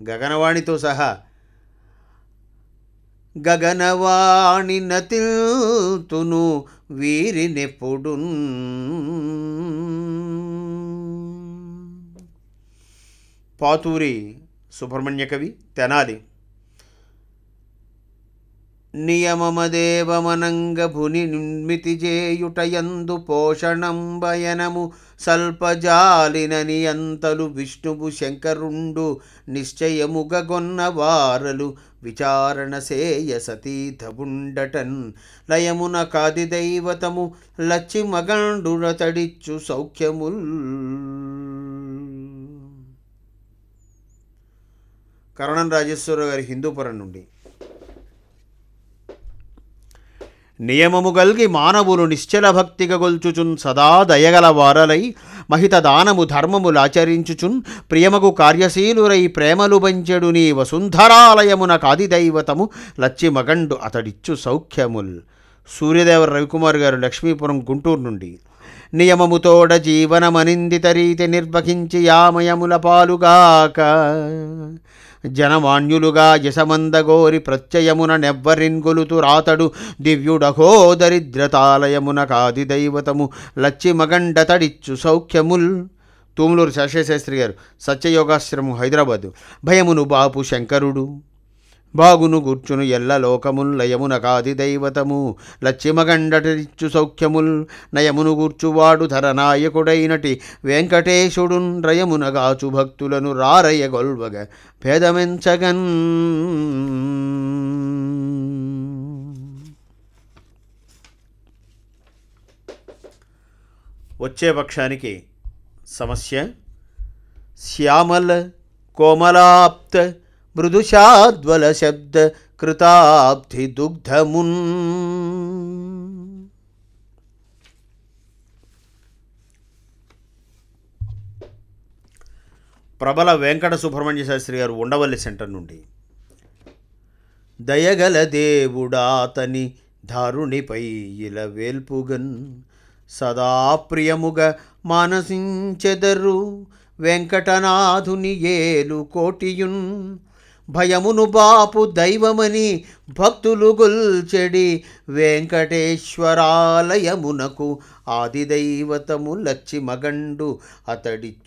గగనవాణితో సహా గగనవాణి నతిల్తును వీరినెప్పుడు పాతూరి సుబ్రహ్మణ్య కవి తెనాలి నియమమదేవమనంగభుని నిర్మితి చేయుటయందు పోషణంబయనము సల్పజాలినని అంతలు విష్ణువు శంకరుండు నిశ్చయముగగొన్న వారలు విచారణ సేయ సతీధబుండటన్ లయమున కాది దైవతము లచ్చి మగండున తడిచ్చు సౌఖ్యముల్ కరణం రాజేశ్వరరావు గారి హిందూపురం నుండి నియమము గల్గి మానవులు నిశ్చల భక్తిగా గొల్చుచున్ సదా దయగల వారలై మహిత దానము ధర్మములాచరించుచున్ ప్రియమగు కార్యశీలురై ప్రేమలు పంచెడు నీ వసుంధరాలయమున కాదిదైవతము లచ్చి మగండు అతడిచ్చు సౌఖ్యముల్ సూర్యదేవ రవికుమార్ గారు లక్ష్మీపురం గుంటూరు నుండి నియమముతోడ జీవనమనిందిత రీతి నిర్వహించి యామయముల పాలుగాక జనమాన్యులుగా యశమందగోరి ప్రత్యయమున నెవ్వరిన్గొలుతు రాతడు దివ్యుడహో దరిద్రతాలయమున కాది దైవతము లచ్చి మగండతడిచ్చు సౌఖ్యముల్ తూములూరు శేషశాస్త్రి గారు సత్యయోగాశ్రమం హైదరాబాదు భయమును బాపు శంకరుడు బాగును గుర్చును ఎల్ల లోకముల్ లయమున కాది దైవతము లచ్చిమగండటిచ్చు సౌఖ్యముల్ నయమును గూర్చువాడు ధరనాయకుడైనటి వెంకటేశుడున్ రయమునగాచు భక్తులను రారయ్య గొల్వగ భేదమెంచగన్ వచ్చే పక్షానికి సమస్య శ్యామల కోమలాప్త మృదుషాద్వల శబ్ద కృతాబ్ధి దుగ్ధమున్ ప్రబల వెంకట సుబ్రహ్మణ్య శాస్త్రి గారు ఉండవల్లి సెంటర్ నుండి దయగల దేవుడాతని దారుణిపై ఇల వేల్పుగన్ సదా ప్రియముగ మానసించెదరు వెంకటనాథుని ఏలు కోటియున్ భయమును బాపు దైవమని భక్తులు గొల్చెడి వెంకటేశ్వరాలయమునకు ఆదిదైవతము లచ్చి మగండు అతడి